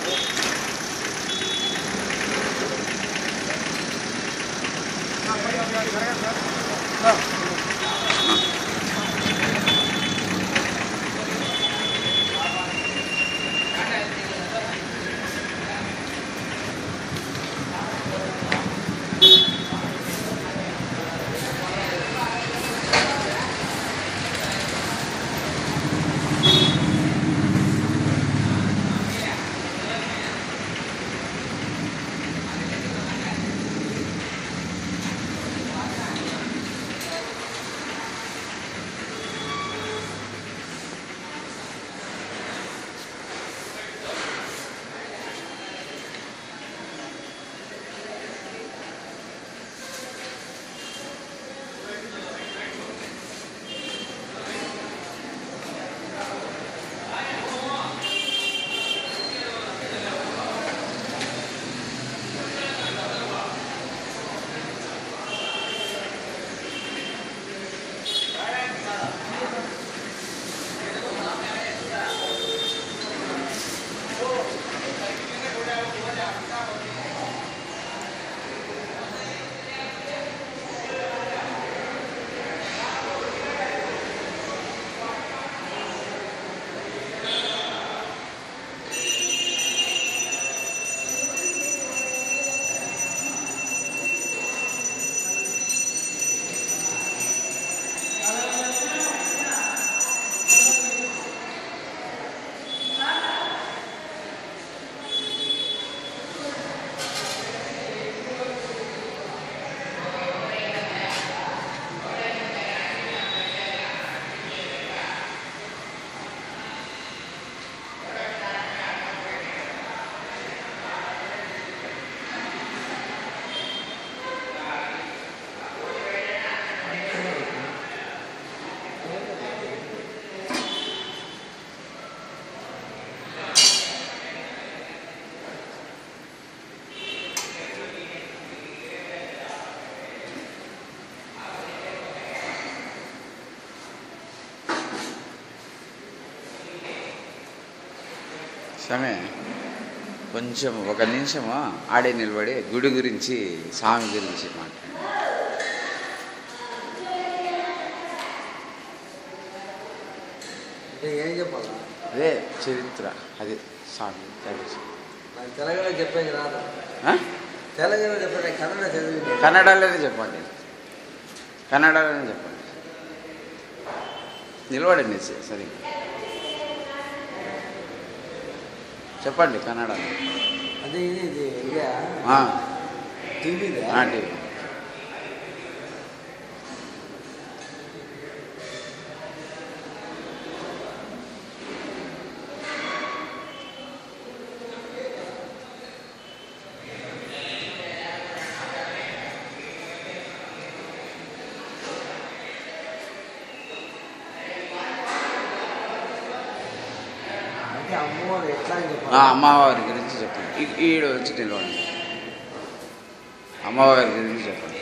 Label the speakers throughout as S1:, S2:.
S1: స్వామి కొంచెం ఒక నిమిషము ఆడే నిలబడి గుడి గురించి స్వామి గురించి మాట్లాడండి
S2: అంటే ఏం చెప్పాలా
S1: అదే చరిత్ర అది స్వామి తెలుసు.
S2: నాకు తెలంగాణ చెప్పేది రాదు
S1: ఆ?
S2: తెలంగాణ చెప్పండి కన్నడ చదివి
S1: కన్నడలోనే చెప్పండి కన్నడలోనే చెప్పండి నిలబడండి స- సరే చెప్పండి కన్నడ
S2: అదే ఇది ఇది ఇదే
S1: ఆ,
S2: టీవీదే
S1: ఆ, టీవీ
S2: అంటే అమ్మవారు ఎట్లా అని
S1: ఆ,
S2: చెప్పాలి
S1: అమ్మవారి గురించి చెప్పండి ఈ- ఈడ వచ్చి నిలబడండి అమ్మవారి గురించి చెప్పండి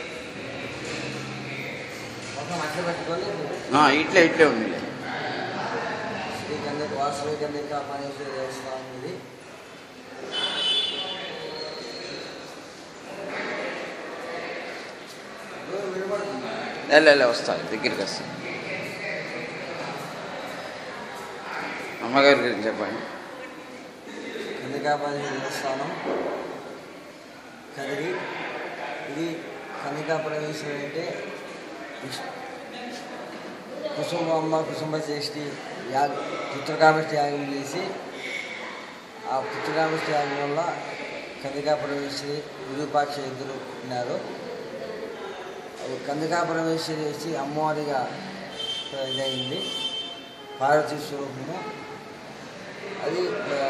S2: ఒక మధ్య పెట్టుకొని
S1: ఆ, ఇట్లే ఇట్లే ఉంది
S2: శ్రీ కన్యక వాసవి కన్యక మహేశ్వరి దేవస్థానం ఇది ఇప్పుడు వినపడుతుంది
S1: వెళ్ళే వస్తాయి దగ్గరికి వస్తాయి అమ్మగారి గురించి చెప్పండి
S2: కన్యకాపతి దేవస్థానం కదిరి ఇది కన్యకా పరమేశ్వరి అంటే విష్- కుసుమమ్మ కుసుమ చేష్టి యాగ పుత్రకామష్టి యాగం చేసి ఆ పుత్రకామష్టి యాగం వల్ల కన్యకా పరమేశ్వరి విరూపాక్ష ఇద్దరు ఉన్నారు అవి కన్యకా పరమేశ్వరి వచ్చి అమ్మవారిగా ఇదైంది పార్వతీ స్వరూపము అది ఆ,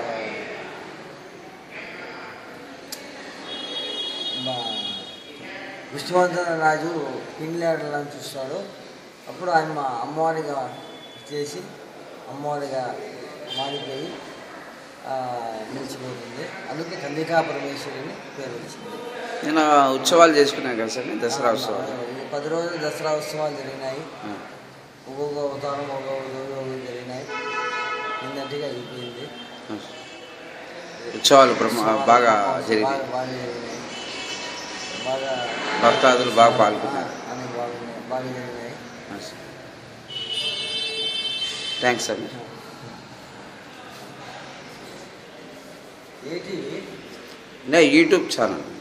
S2: మా విష్ణువర్ధన రాజు పింగ్లాడలను చూస్తాడు అప్పుడు ఆయన అమ్మవారిగా చేసి అమ్మవారిగా మారిపోయి ఆ, నిలిచిపోతుంది అందుకే కన్యకా పరమేశ్వరిని పేరు వచ్చింది
S1: నేను ఉత్సవాలు చేసుకున్నాను కదా సార్ దసరా ఉత్సవాలు
S2: ఈ పది రోజులు దసరా ఉత్సవాలు జరిగినాయి
S1: ఆ,
S2: ఒక్కొక్క అవతారం ఒక్కొక్క రోజు ఒక్కొక్క జరిగినాయి నిన్నటిగా అయిపోయింది
S1: ఆ. ఉత్సవాలు బ్రహ్మ బాగా జరిగినాయి
S2: బాగా బాగా జరిగినాయి బాగా
S1: భక్తాదులు బాగా పాల్గొన్నారు
S2: అన్ని బాగున్నాయి బాగా జరిగినాయి
S1: థ్యాంక్స్ అండి
S2: ఏంటి
S1: నా యూట్యూబ్ ఛానల్